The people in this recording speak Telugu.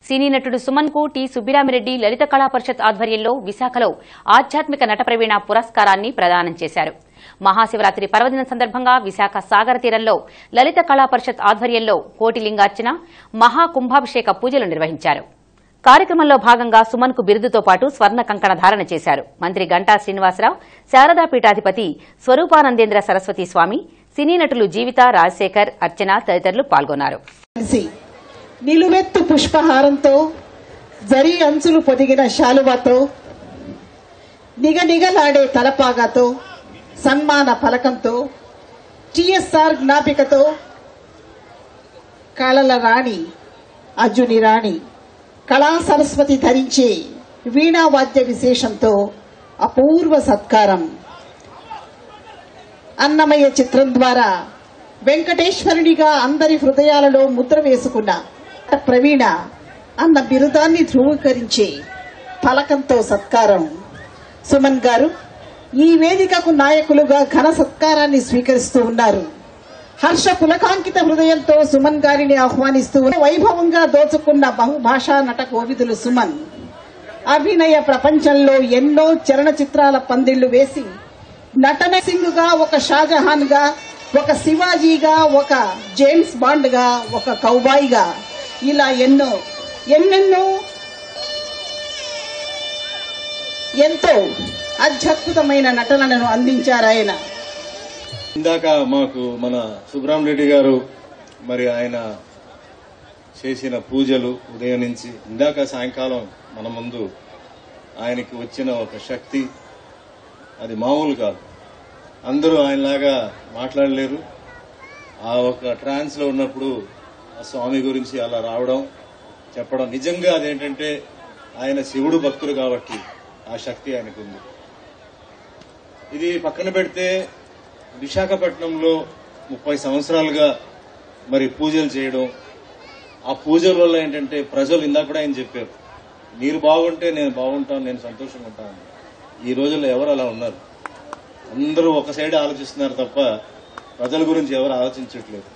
సినీ నటుడు సుమన్ కు టి సుబ్బిరామిరెడ్డి లలిత కళా పరిషత్ ఆధ్వర్యంలో విశాఖలో ఆధ్యాత్మిక నట ప్రవీణ పురస్కారాన్ని ప్రదానం చేశారు మహాశివరాత్రి పర్వదినం సందర్భంగా విశాఖ సాగర తీరంలో లలిత కళా పరిషత్ ఆధ్వర్యంలో కోటిలింగార్చన మహాకుంభాభిషేక పూజలు నిర్వహించారు కార్యక్రమంలో భాగంగా సుమన్ కు బిరుదుతో పాటు స్వర్ణ కంకణ ధారణ చేశారు మంత్రి గంటా శ్రీనివాసరావు శారదా పీఠాధిపతి స్వరూపానందేంద్ర సరస్వతి స్వామి సినీ నటులు జీవిత రాజశేఖర్ అర్చన తదితరులు పాల్గొన్నారు కలిసి నిలువెత్తు పుష్పహారంతో జరి అంచులు పొదిగిన శాలువాతో నిగనిగలాడే తలపాగాతో సన్మాన ఫలకంతో టిఎస్ఆర్ జ్ఞాపికతో కళల రాణి అర్జుని రాణి కళా సరస్వతి ధరించే వీణావాద్య విశేషంతో అపూర్వ సత్కారం అన్నమయ్య చిత్రం ద్వారా వెంకటేశ్వరునిగా అందరి హృదయాలలో ముద్ర వేసుకున్న ప్రవీణ అన్న బిరుదాన్ని ధృవీకరించే ఫలకంతో సత్కారం సుమన్ గారు ఈ వేదికకు నాయకులుగా ఘన సత్కారాన్ని స్వీకరిస్తూ ఉన్నారు హర్ష పులకాంకిత హృదయంతో సుమన్ గారిని ఆహ్వానిస్తూ వైభవంగా దోచుకున్న బహుభాషా నట కోవిదులు సుమన్ అభినయ ప్రపంచంలో ఎన్నో చలనచిత్రాల పందిళ్లు వేసి నటన సింగ్ గా ఒక షాజహాన్ గా ఒక శివాజీగా ఒక జేమ్స్ బాండ్ గా ఒక కౌబాయ్ గా ఇలా ఎన్నో ఎన్నెన్నో ఎంతో అత్యద్భుతమైన నటనలను అందించారు ఆయన ఇందాక మాకు మన సుబ్రహ్మరెడ్డి గారు మరి ఆయన చేసిన పూజలు ఉదయం నుంచి ఇందాక సాయంకాలం మన ముందు ఆయనకి వచ్చిన ఒక శక్తి అది మామూలు కాదు అందరూ ఆయనలాగా మాట్లాడలేరు ఆ ఒక ట్రాన్స్ లో ఉన్నప్పుడు ఆ స్వామి గురించి అలా రావడం చెప్పడం నిజంగా అదేంటంటే ఆయన శివుడు భక్తుడు కాబట్టి ఆ శక్తి ఆయనకుంది ఇది పక్కన పెడితే విశాఖపట్నంలో ముప్పై సంవత్సరాలుగా మరి పూజలు చేయడం ఆ పూజల వల్ల ఏంటంటే ప్రజలు ఇందాక కూడా ఆయన చెప్పారు మీరు బాగుంటే నేను బాగుంటాను నేను సంతోషంగా ఉంటాను ఈ రోజుల్లో ఎవరు అలా ఉన్నారు అందరూ ఒక సైడ్ ఆలోచిస్తున్నారు తప్ప ప్రజల గురించి ఎవరు ఆలోచించట్లేదు